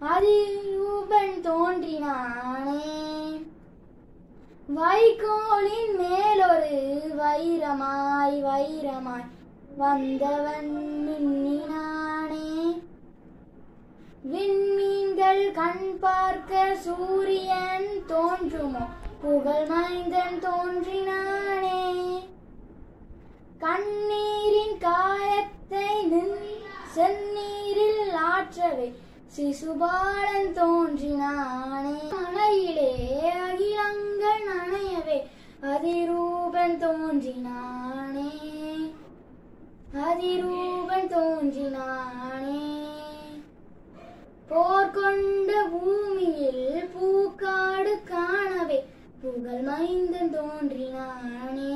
அதிரூபன் தோன்றினானே வைகோலின் மேலொரு வைரமாய் வைரமாய் வந்தவன் மின்னினானே விண்மீன்கள் கண் பார்க்க சூரியன் தோன்றுமோ புகழ் மைந்தன் தோன்றினானே கண்ணீரின் காயத்தை நின் செந்நீரில் ஆற்றவே சிசுபாலன் தோன்றினானே மலையிலே அகிலங்கள் நனையவே அதிரூபன் தோன்றினானே அதிரூபன் தோன்றினானே போர் கொண்ட பூமியில் பூக்காடு காணவே புகழ் மைந்தன் தோன்றினானே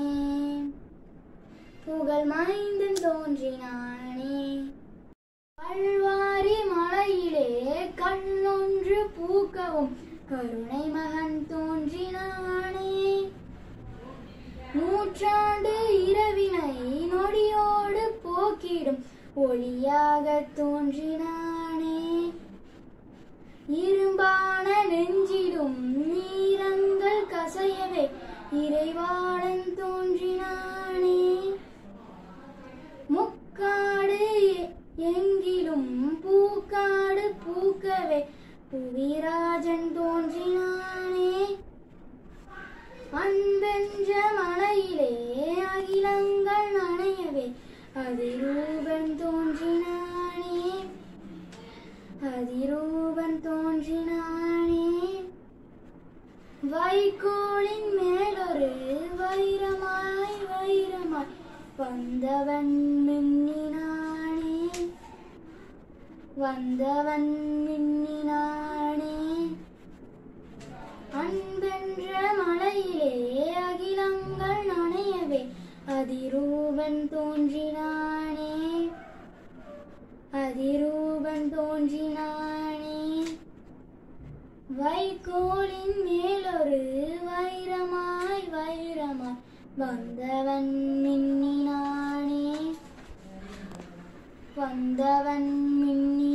புகழ் மைந்தன் தோன்றினானே கல்வாரி மலையிலே கண்ணொன்று பூக்கவும் கருணை மகன் தோன்றினானே நூற்றாண்டு இரவினை நொடியோடு போக்கிடும் ஒளியாக தோன்றினானே இரும்பான நெஞ்சிடும் நீரங்கள் கசையவே இறைவாளன் தோன்றினானே முக்காடு எங்கிலும் பூக்காடு பூக்கவே புவிராஜன் தோன்றினானே அன்பென்ற மலையிலே அகிலங்கள் நனையவே அதிரூபன் தோன்றினானே அதிரூபன் தோன்றினானே வைகோலின் மேலொரு வைரமாய் வைரமாய் வந்தவன் மின்னினானே வந்தவன் மின்னினானே அன்பென்ற மலையிலே அகிலங்கள் நனையவே அதிரூபன் தோன்றினானே அதிரூபன் தோன்றினானே வைகோலின் மேலொரு வைரமாய் வைரமாய் வந்தவன் மின்னினானே வந்தவன் மின்னி